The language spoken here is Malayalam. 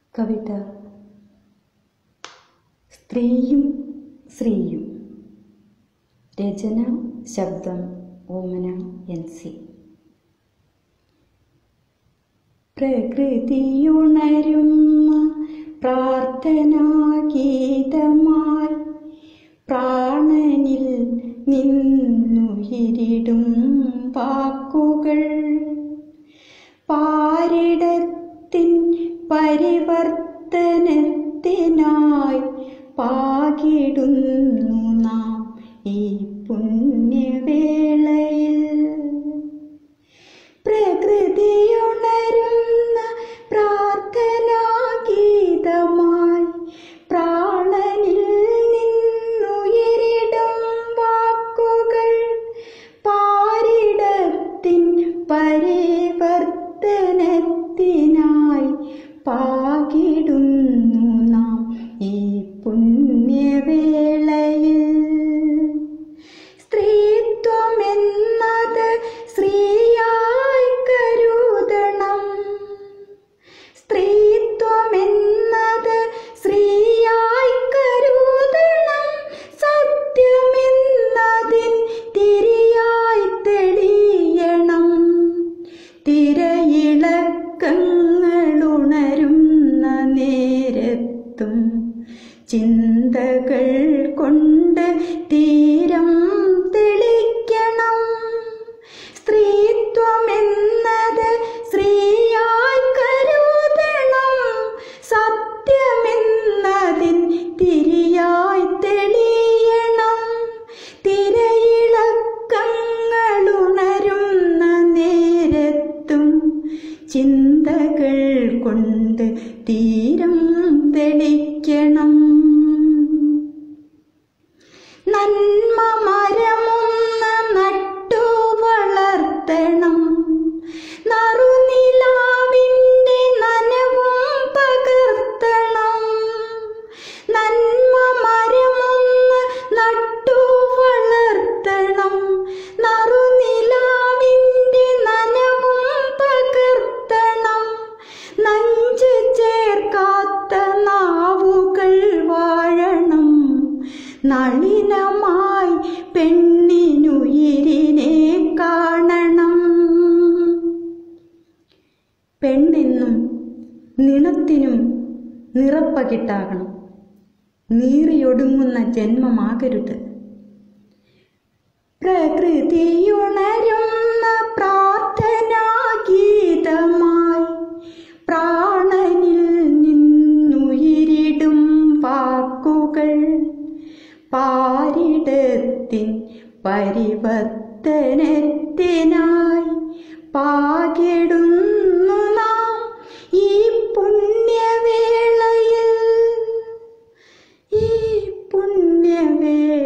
കവിത സ്ത്രീയും സ്ത്രീയും രചന ശബ്ദം ഓമന എൻ സി പ്രകൃതിയുണരുന്ന പ്രാർത്ഥനാഗീതമായി പ്രാണനിൽ നിന്നുയിരിടും വാക്കുകൾ പാരിടത്തിൻ പരിവർത്തനത്തിനായി പാകിടുന്നു നാം ഈ പുണ്യവേളയിൽ പ്രകൃതിയുണരുന്ന പ്രാർത്ഥനാഗീതമായി പ്രാണനിൽ നിന്നുയരിടും വാക്കുകൾ പാരിടത്തിൻ പരിവർത്തനത്തിനായി പാകിടുന്നു നാം ഈ പുണ്യവേളയിൽ സ്ത്രീത്വമെന്നത് സ്ത്രീയായി കരുതണം സ്ത്രീത്വമെന്നത് സ്ത്രീയായി കരുതണം സത്യമെന്നതിൻ തിരിയായി തെളിയണം തിരയിളക്കങ്ങളുണരുന്ന നേരത്തും ചിന്തകൾ കൊണ്ട് തീരം തെളിക്കണം സ്ത്രീത്വമെന്നത് സ്ത്രീയായി കരുതണം സത്യമെന്നതിൻ തിരിയായി തെളിയണം തിരയിളക്കങ്ങളുണരുന്ന നേരത്തും ചിന്തകൾ കൊണ്ട് തീരം തെളിക്കണം നന്മ മരമൊന്ന് നട്ടു വളർത്തണം നറുനിലാവിൻ്റെ നനവും പകർത്തണം നന്മ മരമൊന്ന് നട്ടു വളർത്തണം നറുനിലാവിൻ്റെ നനവും പകർത്തണം നഞ്ച് ചേർക്കാത്ത നാവുകൾ വാഴണം നളിനമായി പെണ്ണിനുയിരിനെ കാണണം പെണ്ണെന്നും നിണത്തിനും നിറപ്പകിട്ടാകണം നീറിയൊടുങ്ങുന്ന ജന്മമാകരുത് പ്രകൃതിയുണരുന്ന പ്രാർത്ഥനാഗീതമായി പ്രാണനിൽ നിന്നുയിരിടും വാക്കുകൾ പാരിടത്തിൻ പരിവർത്തനത്തിനായി പാകിടുന്നു നാം ഈ പുണ്യവേളയിൽ ഈ പുണ്യവേളയിൽ